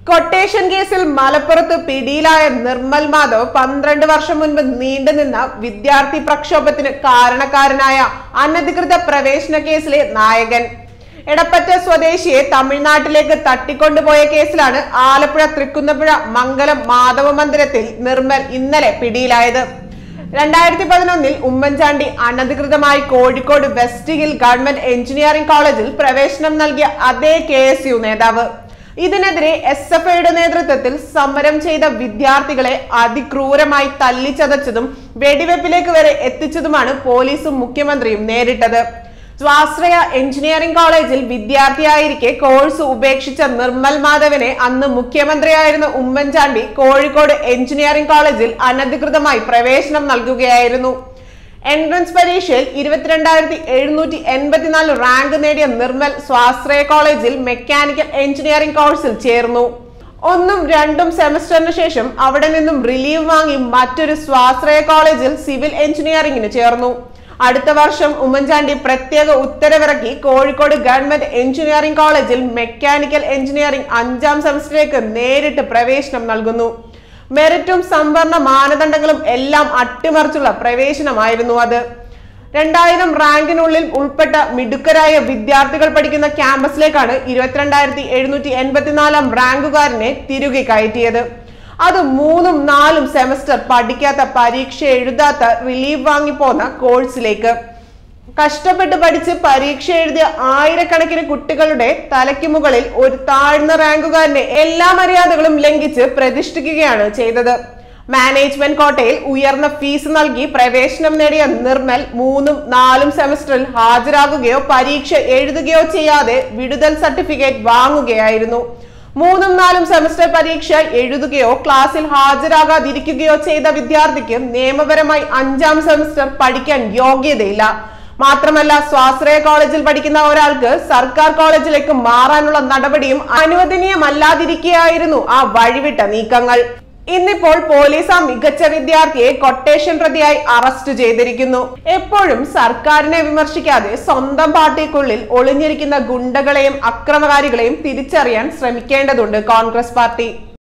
quotation കേസിൽ മലപ്പുറത്ത് പിടിയിലായ നിർമ്മൽ മാധവ് പന്ത്രണ്ട് വർഷം മുൻപ് നീണ്ടുനിന്ന വിദ്യാർത്ഥി പ്രക്ഷോഭത്തിന് കാരണക്കാരനായ അനധികൃത പ്രവേശന കേസിലെ നായകൻ എടപ്പറ്റ സ്വദേശിയെ തമിഴ്നാട്ടിലേക്ക് തട്ടിക്കൊണ്ടുപോയ കേസിലാണ് ആലപ്പുഴ തൃക്കുന്നപ്പുഴ മംഗലം മാധവ മന്ദിരത്തിൽ നിർമ്മൽ ഇന്നലെ പിടിയിലായത് രണ്ടായിരത്തി പതിനൊന്നിൽ ഉമ്മൻചാണ്ടി അനധികൃതമായി Kozhikode west hill government engineering കോളേജിൽ പ്രവേശനം നൽകിയ അതേ കെ എസ് യു നേതാവ് ഇതിനെതിരെ എസ് എഫ് ഐയുടെ നേതൃത്വത്തിൽ സമരം ചെയ്ത വിദ്യാർത്ഥികളെ അതിക്രൂരമായി തല്ലിച്ചതച്ചതും വെടിവെപ്പിലേക്ക് വരെ എത്തിച്ചതുമാണ് പോലീസും മുഖ്യമന്ത്രിയും നേരിട്ടത് സ്വാശ്രയ എഞ്ചിനീയറിംഗ് കോളേജിൽ വിദ്യാർത്ഥിയായിരിക്കെ കോഴ്സ് ഉപേക്ഷിച്ച നിർമ്മൽ മാധവനെ അന്ന് മുഖ്യമന്ത്രിയായിരുന്ന ഉമ്മൻചാണ്ടി കോഴിക്കോട് എഞ്ചിനീയറിംഗ് കോളേജിൽ അനധികൃതമായി പ്രവേശനം നൽകുകയായിരുന്നു എൻട്രൻസ് പരീക്ഷയിൽ ഇരുപത്തിരണ്ടായിരത്തി എഴുന്നൂറ്റി എൺപത്തിനാല് റാങ്ക് നേടിയ നിർമ്മൽ സ്വാശ്രയ കോളേജിൽ മെക്കാനിക്കൽ എഞ്ചിനീയറിംഗ് കോഴ്സിൽ ചേർന്നു ഒന്നും രണ്ടും സെമസ്റ്ററിന് ശേഷം അവിടെ നിന്നും റിലീവ് വാങ്ങി മറ്റൊരു സ്വാശ്രയ കോളേജിൽ സിവിൽ എഞ്ചിനീയറിംഗിന് ചേർന്നു അടുത്ത വർഷം ഉമ്മൻചാണ്ടി പ്രത്യേക ഉത്തരവിറക്കി കോഴിക്കോട് ഗവൺമെന്റ് എഞ്ചിനീയറിംഗ് കോളേജിൽ മെക്കാനിക്കൽ എഞ്ചിനീയറിംഗ് അഞ്ചാം സെമസ്റ്ററിലേക്ക് നേരിട്ട് പ്രവേശനം നൽകുന്നു മെറിറ്റും സംവരണ മാനദണ്ഡങ്ങളും എല്ലാം അട്ടിമറിച്ചുള്ള പ്രവേശനമായിരുന്നു അത് രണ്ടായിരം റാങ്കിനുള്ളിൽ ഉൾപ്പെട്ട മിടുക്കരായ വിദ്യാർത്ഥികൾ പഠിക്കുന്ന ക്യാമ്പസിലേക്കാണ് ഇരുപത്തിരണ്ടായിരത്തി എഴുന്നൂറ്റി എൺപത്തിനാലാം റാങ്കുകാരനെ തിരികെ കയറ്റിയത് അത് മൂന്നും നാലും സെമസ്റ്റർ പഠിക്കാത്ത പരീക്ഷ എഴുതാത്ത റിലീവ് വാങ്ങിപ്പോന്ന കോഴ്സിലേക്ക് കഷ്ടപ്പെട്ട് പഠിച്ച് പരീക്ഷ എഴുതിയ ആയിരക്കണക്കിന് കുട്ടികളുടെ തലയ്ക്ക് മുകളിൽ ഒരു താഴ്ന്ന റാങ്കുകാരനെ എല്ലാ മര്യാദകളും ലംഘിച്ച് പ്രതിഷ്ഠിക്കുകയാണ് ചെയ്തത് മാനേജ്മെന്റ് കോട്ടയിൽ ഉയർന്ന ഫീസ് നൽകി പ്രവേശനം നേടിയ നിർമ്മൽ മൂന്നും നാലും സെമസ്റ്ററിൽ ഹാജരാകുകയോ പരീക്ഷ എഴുതുകയോ ചെയ്യാതെ വിടുതൽ സർട്ടിഫിക്കറ്റ് വാങ്ങുകയായിരുന്നു മൂന്നും നാലും സെമസ്റ്റർ പരീക്ഷ എഴുതുകയോ ക്ലാസ്സിൽ ഹാജരാകാതിരിക്കുകയോ ചെയ്ത വിദ്യാർത്ഥിക്ക് നിയമപരമായി അഞ്ചാം സെമസ്റ്റർ പഠിക്കാൻ യോഗ്യതയില്ല മാത്രമല്ല സ്വാശ്രയ കോളേജിൽ പഠിക്കുന്ന ഒരാൾക്ക് സർക്കാർ കോളേജിലേക്ക് മാറാനുള്ള നടപടിയും അനുവദനീയമല്ലാതിരിക്കുകയായിരുന്നു ആ വഴിവിട്ട നീക്കങ്ങൾ ഇന്നിപ്പോൾ പോലീസ് ആ മികച്ച വിദ്യാർത്ഥിയെ കൊട്ടേഷൻ പ്രതിയായി അറസ്റ്റ് ചെയ്തിരിക്കുന്നു എപ്പോഴും സർക്കാരിനെ വിമർശിക്കാതെ സ്വന്തം പാർട്ടിക്കുള്ളിൽ ഒളിഞ്ഞിരിക്കുന്ന ഗുണ്ടകളെയും അക്രമകാരികളെയും തിരിച്ചറിയാൻ ശ്രമിക്കേണ്ടതുണ്ട് കോൺഗ്രസ് പാർട്ടി